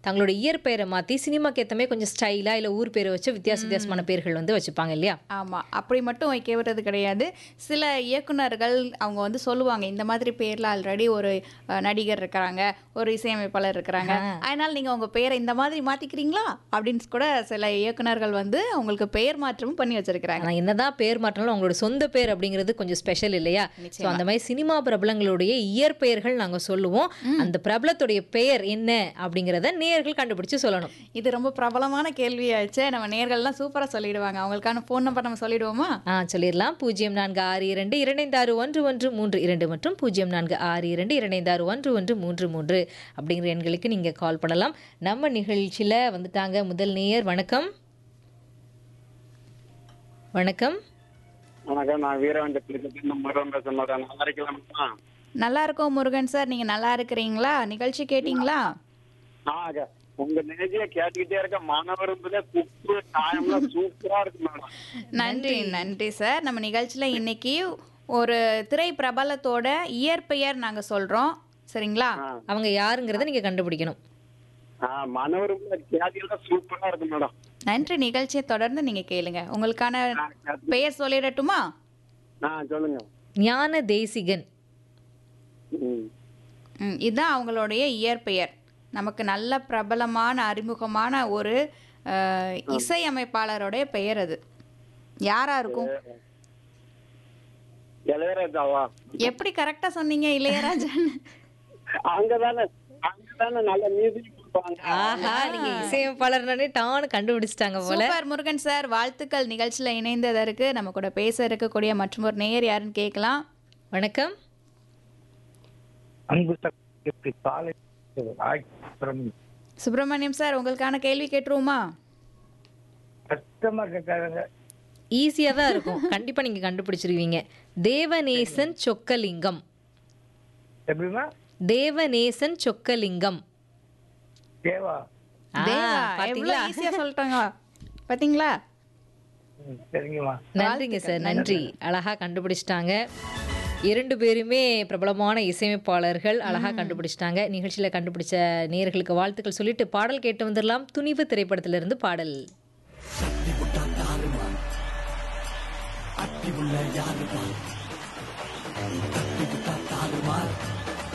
தங்களோட இயற்பெயரை மாற்றி சினிமாக்கு ஏற்ற மாதிரி கொஞ்சம் ஸ்டைலாக இல்லை ஊர் பேரை வச்சு வித்தியாச வித்தியாசமான பேர்கள் வந்து வச்சுப்பாங்க இல்லையா ஆமாம் அப்படி மட்டும் வைக்கிறது கிடையாது சில இயக்குனர்கள் அவங்க வந்து சொல்லுவாங்க இந்த மாதிரி பேரில் ஆல்ரெடி ஒரு அஹ், நடிகர் இருக்கிறாங்க ஒரு இசையமைப்பாளர் இருக்கிறாங்க அதனால் நீங்கள் உங்கள் பேரை இந்த மாதிரி மாற்றிக்கிறீங்களா அப்படின்னு கூட சில இயக்குனர்கள் வந்து அவங்களுக்கு பெயர் மாற்றமும் பண்ணி வச்சிருக்கிறாங்க ஆனால் என்னதான் பேர் மாற்றினாலும் அவங்களோட சொந்த பேர் அப்படிங்கிறது கொஞ்சம் ஸ்பெஷல் இல்லையா ஸோ அந்த மாதிரி சினிமா பிரபலங்களுடைய இயற்பெயர்கள் நாங்கள் சொல்லுவோம் அந்த பிரபலத்துடைய பெயர் என்ன அப்படிங்கிறத நேர்கள் கண்டுபிடிச்சு சொல்லணும் இது ரொம்ப பிரபலமான கேள்வியாச்சே நம்ம நேர்கள்லாம் சூப்பராக சொல்லிடுவாங்க அவங்களுக்கான ஃபோன் நம்பர் நம்ம சொல்லிடுவோமா ஆ சொல்லிடலாம் பூஜ்ஜியம் நான்கு ஆறு இரண்டு இரண்டைந்தாறு ஒன்று ஒன்று மூன்று இரண்டு மற்றும் பூஜ்ஜியம் நான்கு ஆறு இரண்டு இரண்டைந்தாறு ஒன்று ஒன்று மூன்று மூன்று அப்படிங்கிற எண்களுக்கு நீங்கள் கால் பண்ணலாம் நம்ம நிகழ்ச்சியில் வந்துட்டாங்க முதல் நேயர் வணக்கம் வணக்கம் வணக்கம் நான் வீரவண்டத்திலிருந்து முருகன் பேசுறேன் மேடம். நல்லா இருக்கலாமா நல்லா இருக்கோம் முருகன் சார் நீங்கள் நல்லா இருக்கிறீங்களா நிகழ்ச்சி கேட்டிங்களா ஆ அக்கா. உங்க நிகழ்ச்சியை கேட்டுக்கிட்டே இருக்க மாணவரும்புல குப்பு காயம்லாம் சூப்பரா இருக்கு மேடம் நன்றி நன்றி சார் நம்ம நிகழ்ச்சியில் இன்னைக்கு ஒரு திரை பிரபலத்தோட இயற்பெயர் நாங்கள் சொல்கிறோம் சரிங்களா அவங்க யாருங்கிறத நீங்கள் கண்டுபிடிக்கணும் ஆ மாணவரும்புல கேட்டியெல்லாம் சூப்பரா இருக்கு மேடம் நன்றி நிகழ்ச்சியை தொடர்ந்து நீங்கள் கேளுங்க உங்களுக்கான பெயர் சொல்லிடட்டுமா ஆ சொல்லுங்க ஞான தேசிகன் ம். ம், இதுதான் அவங்களுடைய இயற்பெயர் நமக்கு நல்ல பிரபலமான அறிமுகமான ஒரு அஹ், இசையமைப்பாளருடைய பெயர் அது யாரா இருக்கும் இளையராஜாவா எப்படி கரெக்டா சொன்னீங்க இளையராஜன் அங்கதானே அங்கதானே நல்ல மியூசிக் கொடுப்பாங்க ஆஹா நீங்க இசையமைப்பாளர்னே டான்னு கண்டுபிடிச்சிட்டாங்க போல சூப்பர் முருகன் சார் வாழ்த்துக்கள் நிகழ்ச்சியில் இணைந்ததற்கு நம்ம கூட பேச இருக்கக்கூடிய மற்றும் ஒரு நேயர் யாருன்னு கேட்கலாம் வணக்கம் அன்பு சக்தி காலை ஆயிரம் சுப்பிரமணியம் சார் உங்களுக்கான கேள்வி கேட்டுருவோமா கஷ்டமா கேட்காதுங்க ஈஸியாக தான் இருக்கும் கண்டிப்பாக நீங்கள் கண்டுபிடிச்சிருவீங்க தேவநேசன் சொக்கலிங்கம் எப்படிமா தேவநேசன் சொக்கலிங்கம் தேவா ஆ, தேவா பாத்தீங்களா எவ்வளவு ஈஸியா சொல்லிட்டாங்க பாத்தீங்களா ம், சரிங்கம்மா நன்றிங்க சார் நன்றி அழகா கண்டுபிடிச்சிட்டாங்க இரண்டு பேருமே பிரபலமான இசையமைப்பாளர்கள் அழகா கண்டுபிடிச்சிட்டாங்க நிகழ்ச்சியில கண்டுபிடிச்ச நேயர்களுக்கு வாழ்த்துக்கள் சொல்லிட்டு பாடல் கேட்டு வந்துடலாம் துணிவு திரைப்படத்திலிருந்து பாடல் அட்டி உள்ள யாருமா